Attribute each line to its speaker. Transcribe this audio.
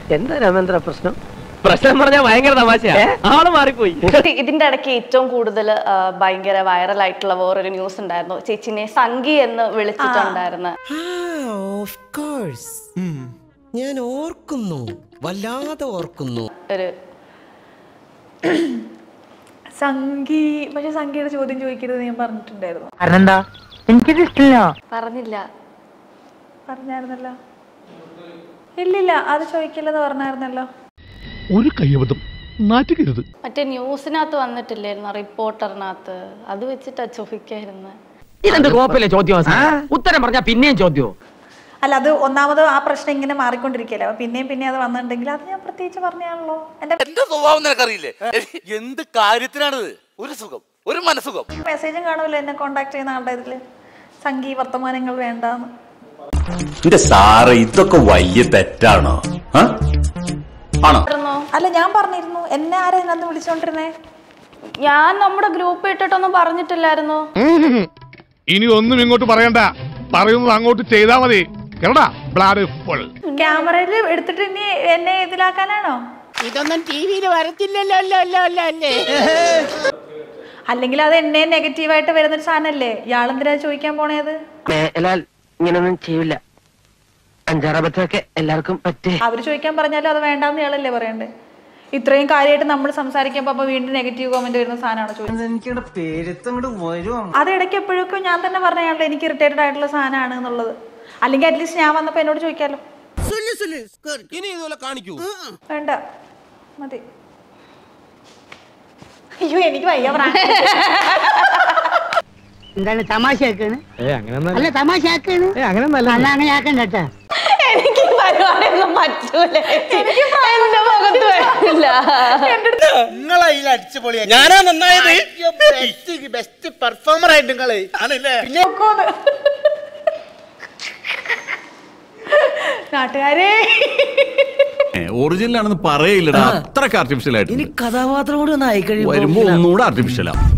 Speaker 1: എന്താ രാമേന്ദ്ര പ്രശ്നം
Speaker 2: പ്രശ്നം പറഞ്ഞാൽ ഭയങ്കര തമാശയാ ആള് മാറിപ്പോയി
Speaker 3: ഇതിന്റെ ഇടയ്ക്ക് ഏറ്റവും കൂടുതൽ ഭയങ്കര വൈറൽ ആയിട്ടുള്ള വേറൊരു ന്യൂസ് ഉണ്ടായിരുന്നു ചേച്ചിനെ സംഗി എന്ന് വിളിച്ചിട്ടുണ്ടായിരുന്നു
Speaker 4: ഓഫ് കോഴ്സ് ഞാൻ ഓർക്കുന്നു വല്ലാതെ ഓർക്കുന്നു
Speaker 3: ഒരു
Speaker 5: സംഗി പക്ഷെ സംഗിയുടെ ചോദ്യം ചോദിക്കരുത് ഞാൻ പറഞ്ഞിട്ടുണ്ടായിരുന്നു
Speaker 1: കാരണം എന്താ എനിക്കിത് ഇഷ്ടമില്ല
Speaker 3: പറഞ്ഞില്ല
Speaker 5: പറഞ്ഞായിരുന്നല്ലോ ഇല്ലില്ല അത് ചോദിക്കില്ലെന്ന് പറഞ്ഞായിരുന്നല്ലോ
Speaker 6: ഒരു കയ്യബദ്ധം നാറ്റുകരുത്
Speaker 3: മറ്റേ ന്യൂസിനകത്ത് വന്നിട്ടില്ലായിരുന്നു റിപ്പോർട്ടറിനകത്ത് അത് വെച്ചിട്ടാ ചോദിക്കായിരുന്നു
Speaker 2: ഇതെന്ത് കോപ്പിലെ ചോദ്യം ഉത്തരം പറഞ്ഞാ പിന്നെയും ചോദ്യമോ
Speaker 5: അല്ല അത് ഒന്നാമത് ആ പ്രശ്നം ഇങ്ങനെ മാറിക്കൊണ്ടിരിക്കല്ലേ അപ്പൊ പിന്നെയും പിന്നെ അത് വന്നിട്ടുണ്ടെങ്കിൽ അത് ഞാൻ പ്രത്യേകിച്ച് പറഞ്ഞാണല്ലോ എന്റെ
Speaker 7: എന്റെ സ്വഭാവം നിനക്കറിയില്ലേ എന്ത് കാര്യത്തിനാണിത് ഒരു സുഖം ഒരു മനസുഖം
Speaker 5: മെസ്സേജും കാണുമല്ലോ എന്നെ കോണ്ടാക്ട് ചെയ്യുന്ന ആളുടെ ഇതില് സംഗീ വർത്തമാനങ്ങൾ വേണ്ടാന്ന്
Speaker 8: എന്റെ സാറ് ഇതൊക്കെ വലിയ തെറ്റാണോ ആ? ആണോ
Speaker 5: അല്ല ഞാൻ പറഞ്ഞിരുന്നു എന്നെ ആരാ ഇതിനകത്ത് വിളിച്ചോണ്ടിരുന്നേ
Speaker 3: ഞാൻ നമ്മുടെ ഗ്രൂപ്പ് ഇട്ടിട്ടൊന്നും പറഞ്ഞിട്ടില്ലായിരുന്നു
Speaker 6: ഇനി ഒന്നും ഇങ്ങോട്ട് പറയണ്ട പറയുന്നത് അങ്ങോട്ട് ചെയ്താ മതി കേരടാ ബ്ലാഡ് ഫുൾ
Speaker 5: ക്യാമറയിൽ എടുത്തിട്ട് ഇനി എന്നെ ഇതിലാക്കാനാണോ
Speaker 4: ഇതൊന്നും ടി വിയിൽ വരത്തില്ലല്ലോ അല്ലോ അല്ലോ അല്ലോ അല്ലേ
Speaker 5: അല്ലെങ്കിൽ അത് എന്നെ നെഗറ്റീവായിട്ട് വരുന്നൊരു സാധനല്ലേ ഇയാളെന്തിനാ ചോദിക്കാൻ പോണേത്
Speaker 1: മേലാൽ ഇങ്ങനൊന്നും ചെയ്യില്ല അഞ്ചാറബത്തൊക്കെ എല്ലാവർക്കും പറ്റേ
Speaker 5: അവര് ചോദിക്കാൻ പറഞ്ഞാലും അത് വേണ്ടാന്ന് ഇയാളല്ലേ പറയണ്ടേ ഇത്രയും കാര്യമായിട്ട് നമ്മൾ സംസാരിക്കുമ്പോ അപ്പൊ വീണ്ടും നെഗറ്റീവ് കമന്റ് വരുന്ന സാധനമാണ് ചോദിച്ചത് അത് ഇടയ്ക്ക് എപ്പോഴൊക്കെ ഞാൻ തന്നെ പറഞ്ഞാണല്ലോ എനിക്ക് ഇറിറ്റേറ്റഡ് ആയിട്ടുള്ള സാധനമാണ് എന്നുള്ളത് അല്ലെങ്കിൽ അറ്റ്ലീസ്റ്റ് ഞാൻ വന്നപ്പോ എന്നോട് ചോദിക്കാലോ
Speaker 4: ഇനി ഇതുപോലെ കാണിക്കൂ
Speaker 5: വേണ്ട മതി അയ്യോ എനിക്ക് വയ്യ പ്രാങ്ക്.
Speaker 1: എന്താണ് തമാശ ആക്കാണ് അല്ല തമാശ ആക്കാണ് അല്ല അങ്ങനെ ആക്കണ്ട കേട്ടാ
Speaker 3: എനിക്ക് ഈ പരിപാടിയൊന്നും പറ്റൂല എന്റെ മുഖത്ത് വരില്ല
Speaker 7: നിങ്ങളതിൽ അടിച്ചു പൊളിയാ ഞാനാ നന്നായത് ബെസ്റ്റ് ബെസ്റ്റ് പെർഫോമർ ആയിട്ട് നിങ്ങള് ആണല്ലേ
Speaker 5: നോക്കോന്ന്. നാട്ടുകാരെ
Speaker 8: ഒറിജിനൽ ആണെന്ന് പറയില്ലടാ അത്രക്ക് ആർട്ടിഫിഷ്യൽ ആയിട്ട്
Speaker 1: കഥാപാത്രം കൂടി ഒന്ന് ആയിക്കഴിയുമ്പോ
Speaker 8: വരുമ്പോ ഒന്നുകൂടെ ആർട്ടിഫിഷ്യലാ